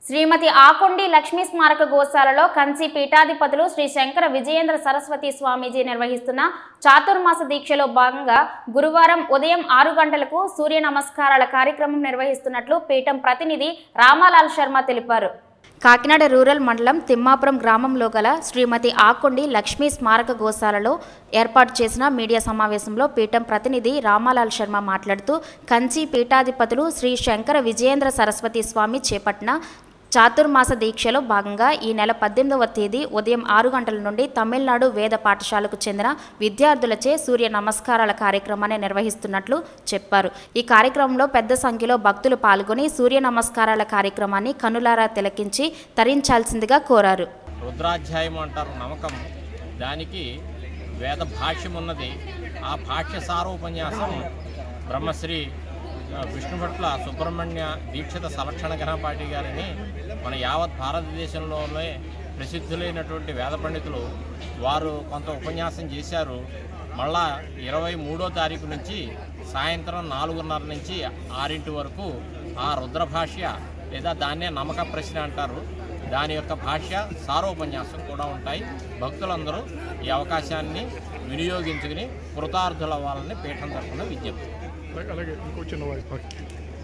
శ్రీమతి ఆకొండి లక్ష్మీ స్మారక గోశాలలో కంచి పీఠాధిపతులు శ్రీ శంకర విజయేంద్ర సరస్వతి స్వామీజీ నిర్వహిస్తున్న చాతుర్మాస దీక్షలో భాగంగా గురువారం ఉదయం ఆరు గంటలకు సూర్య నమస్కారాల కార్యక్రమం నిర్వహిస్తున్నట్లు పీఠం ప్రతినిధి రామాలాల్ శర్మ తెలిపారు కాకినాడ రూరల్ మండలం తిమ్మాపురం గ్రామంలో గల శ్రీమతి ఆకొండి లక్ష్మీ స్మారక గోశాలలో ఏర్పాటు చేసిన మీడియా సమావేశంలో పీఠం ప్రతినిధి రామాలాల్ శర్మ మాట్లాడుతూ కంచి పీఠాధిపతులు శ్రీ శంకర విజయేంద్ర సరస్వతి స్వామి చేపట్టిన చాతుర్మాస దీక్షలో భాగంగా ఈ నెల పద్దెనిమిదవ తేదీ ఉదయం ఆరు గంటల నుండి తమిళనాడు వేద పాఠశాలకు చెందిన విద్యార్థులచే సూర్య నమస్కారాల కార్యక్రమాన్ని నిర్వహిస్తున్నట్లు చెప్పారు ఈ కార్యక్రమంలో పెద్ద సంఖ్యలో భక్తులు పాల్గొని సూర్య నమస్కారాల కార్యక్రమాన్ని కనులారా తిలకించి తరించాల్సిందిగా కోరారు రుద్రాధ్యాయం అంటారు నమ్మకం దానికి వేద భాష్యం ఉన్నది ఆ భాష్య సారోపన్యాసం బ్రహ్మశ్రీ ఆ, విష్ణుభట్ల సుబ్రహ్మణ్య దీక్షిత సంరక్షణ గణపాటి గారిని మన యావత్ భారతదేశంలోనే ప్రసిద్ధులైనటువంటి వేద పండితులు వారు కొంత ఉపన్యాసం చేశారు మళ్ళా ఇరవై మూడో తారీఖు నుంచి సాయంత్రం నాలుగున్నర నుంచి ఆరింటి వరకు ఆ రుద్రభాష్య లేదా దాన్నే నమ్మక ప్రశ్న అంటారు దాని యొక్క భాష్య సారోపన్యాసం కూడా ఉంటాయి భక్తులందరూ ఈ అవకాశాన్ని వినియోగించుకుని కృతార్థులవ్వాలని పీఠం తరఫున విజ్ఞప్తి అలాగే అలాగే ఇంకో చిన్న వాయిస్ ఓకే.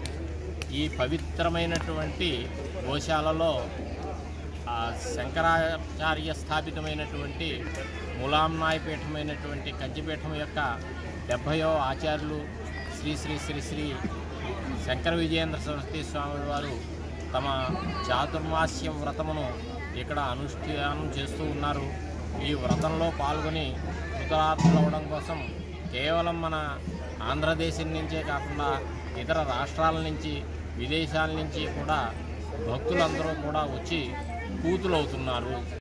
ఈ పవిత్రమైనటువంటి గోశాలలో ఆ శంకరాచార్య స్థాపితమైనటువంటి ములాంనాయ పీఠమైనటువంటి కంచిపీఠం యొక్క డెబ్భయో ఆచార్యులు శ్రీ శ్రీ శ్రీ శ్రీ శంకర విజయేంద్ర సరస్వతి స్వామి వారు తమ చాతుర్మాస్య వ్రతమును ఇక్కడ అనుష్ఠానం చేస్తూ ఉన్నారు ఈ వ్రతంలో పాల్గొని కృతరార్థులవడం కోసం కేవలం మన ఆంధ్రదేశం నుంచే కాకుండా ఇతర రాష్ట్రాల నుంచి విదేశాల నుంచి కూడా భక్తులందరూ కూడా వచ్చి కూతులవుతున్నారు